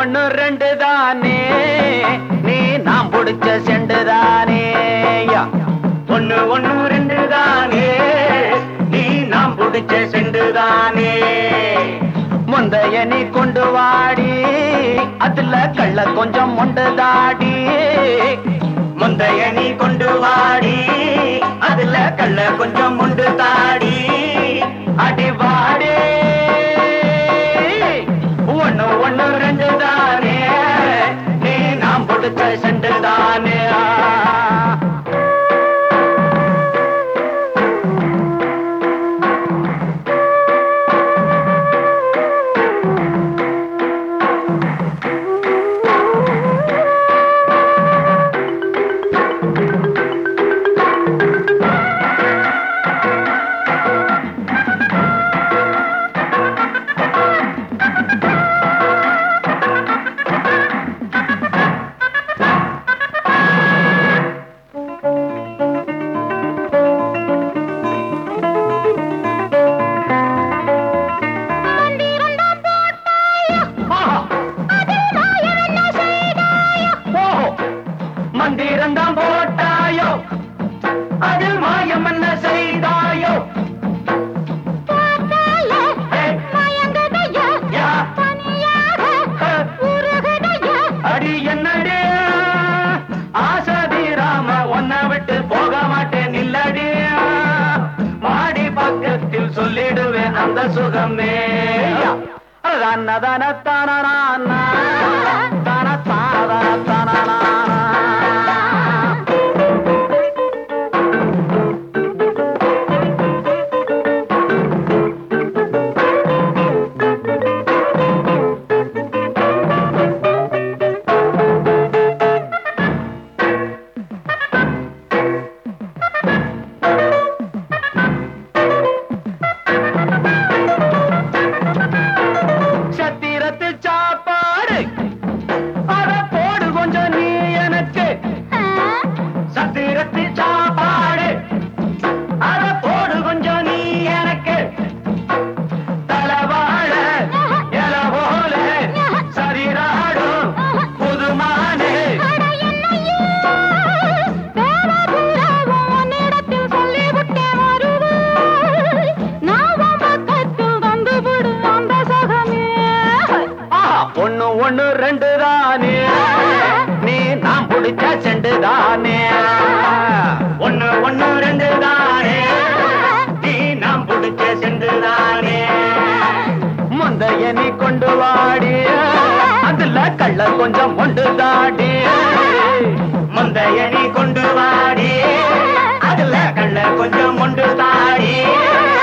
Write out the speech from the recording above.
ஒண்ணு ரெண்டு தானே நீ நாம் பிடிச்ச செண்டு தானே ஒண்ணு ஒண்ணு ரெண்டு தானே நீ நாம் பிடிச்ச செண்டு தானே முந்தைய நீ கொண்டு வாடி அதுல கள்ள கொஞ்சம் மொண்டு தாடி முந்தைய நீ கொண்டு வாடி அதுல கள்ள கொஞ்சம் உண்டு தாடி அடி வாடி ஒண்ணு ஒண்ணு ரெண்டு தானே நீ நாம் பிடிச்ச செண்டு தானே மந்திரந்தான் போட்டாயோ அதில் மாயம் என்ன செய்தாயோ ஏய், யா, அடி என்னடி ஆசதி ராம உன்னை விட்டு போக மாட்டேன் இல்லடி மாடி பக்கத்தில் சொல்லிடுவேன் அந்த சுகமே தன தன தன தன தான தன சத்திரத்து சாப்பாடு அத போடு கொஞ்சம் நீ எனக்கு சத்திரத்து சாப்பாடு அத போடு கொஞ்சம் நீ எனக்கு தலவாழ எல போல சரிராடும் புதுமானே ஆஹா, ஒண்ணு ஒண்ணு ரெண்டு தானே நீ நாம் பிடிச்ச செண்டு தானே ஒண்ணு ஒண்ணு ரெண்டு தானே நீ நாம் பிடிச்ச சென்று தானே முந்தைய நீ கொண்டு வாடி அதுல கள்ள கொஞ்சம் கொண்டு தாடி முந்தைய நீ கொண்டு வாடி அதுல கள்ள கொஞ்சம் உண்டு தாடி